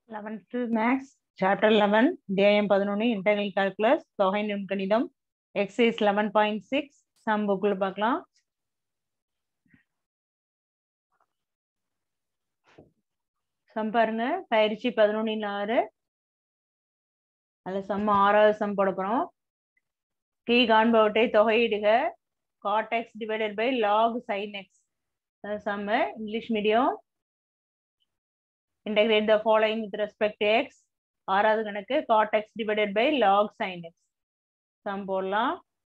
eleventh maths chapter eleven தேயம் பதினொன்று integral calculus தொகை நுண்கணிதம் exercise eleven point six sum புக்கில் பார்க்கலாம் சம் பாருங்க பயிற்சி பதினொன்றின் ஆறு அதில் சம் ஆறாவது சம் போட போகிறோம் கீ காண்பவற்றை தொகையிடுக cot x divided by log sin x sum English medium integrate the following with respect to x ஆறாவது கணக்கு cot x divided by log sin x sum போடலாம்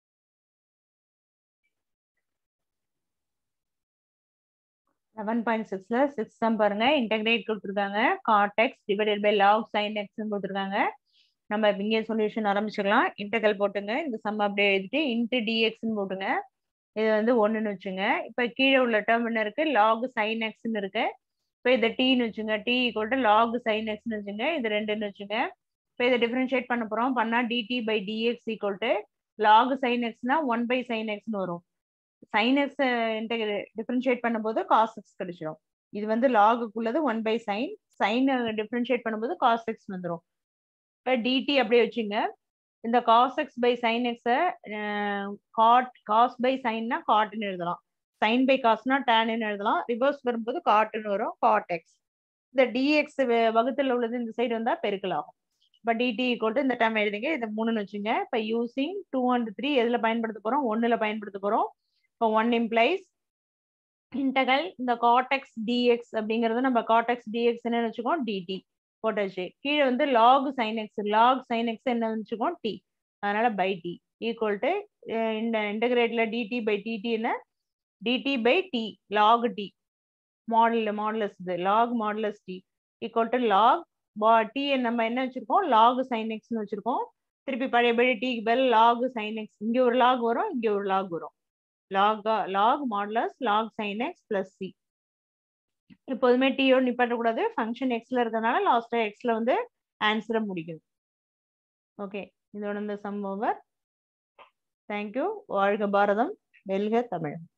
லெவன் பாயிண்ட் சிக்ஸ்ல சிக்ஸ் சம் பாருங்க இன்டெகிரேட் கொடுத்துருக்காங்க cot x divided by log sin x கொடுத்துருக்காங்க நம்ம இங்கே solution ஆரம்பிச்சுக்கலாம் integral போட்டுங்க இந்த சம் அப்படியே எழுதிட்டு இன்ட்டு டிஎக்ஸ்ன்னு போட்டுங்க இது வந்து ஒன்றுன்னு வச்சுங்க இப்போ கீழே உள்ள டேர்ம் என்ன இருக்கு லாக் சைன் எக்ஸ்ன்னு இருக்கு இப்போ இதை டீன்னு வச்சுங்க t equal to log sin எக்ஸ்னு வச்சுங்க இது ரெண்டுன்னு வச்சுங்க இப்போ இதை டிஃப்ரென்ஷியேட் பண்ண போகிறோம் பண்ணால் dt by dx equal to log sin எக்ஸ்னா ஒன் பை சைன் எக்ஸ்னு வரும் சைன் எக்ஸ் இன்டெகிரே டிஃப்ரென்ஷியேட் பண்ணும்போது காஸ் எக்ஸ் கிடைச்சிடும் இது வந்து லாகுக்குள்ளது one by sin sin differentiate பண்ணும்போது காஸ் எக்ஸ் வந்துடும் இப்போ டிடி அப்படியே வச்சுங்க இந்த காஸ் எக்ஸ் பை சைன் எக்ஸை காட் காஸ் பை சைன்னா காட்னு எழுதலாம் சைன் பை காஸ்னா டேன்னு எழுதலாம் ரிவர்ஸ் வரும்போது காட்டுன்னு வரும் காட் எக்ஸ் இந்த டிஎக்ஸ் வகுத்தில் உள்ளது இந்த சைடு வந்தால் பெருக்கல் ஆகும் இப்போ டிடி ஈக்குவல் இந்த டைம் எழுதிங்க இதை மூணுன்னு வச்சுங்க இப்போ யூசிங் டூ அண்ட் த்ரீ எதில் பயன்படுத்த போகிறோம் ஒன்றில் பயன்படுத்த போகிறோம் இப்போ ஒன் இம்ப்ளைஸ் இன்டகல் இந்த காட்டெக்ஸ் டிஎக்ஸ் அப்படிங்கிறது நம்ம காட்டெக்ஸ் டிஎக்ஸ் என்ன வச்சுக்கோம் டிடி போட்டாச்சு கீழே வந்து log sin x log sin x என்ன வச்சுக்கோம் டி அதனால பை டி ஈக்குவல் டு இந்த இன்டகிரேட்ல டிடி பை டிடி என்ன dt by t log t மாடல் மாடலஸ் இது log modulus t equal to log t நம்ம என்ன வச்சிருக்கோம் லாக் சைன் எக்ஸ்னு வச்சிருக்கோம் திருப்பி பழையபடி டிக்கு பதில் லாக் சைன் எக்ஸ் இங்கே ஒரு லாக் வரும் இங்கே ஒரு லாக் வரும் log log modulus log sin x plus c எப்போதுமே டீயோடு நிப்பாட்டக்கூடாது ஃபங்க்ஷன் எக்ஸ்ல இருக்கிறதுனால லாஸ்டா எக்ஸ்ல வந்து ஆன்சரை முடிக்கணும் ஓகே இதோட இந்த சம் ஓவர் தேங்க்யூ வாழ்க பாரதம் வெல்க தமிழ்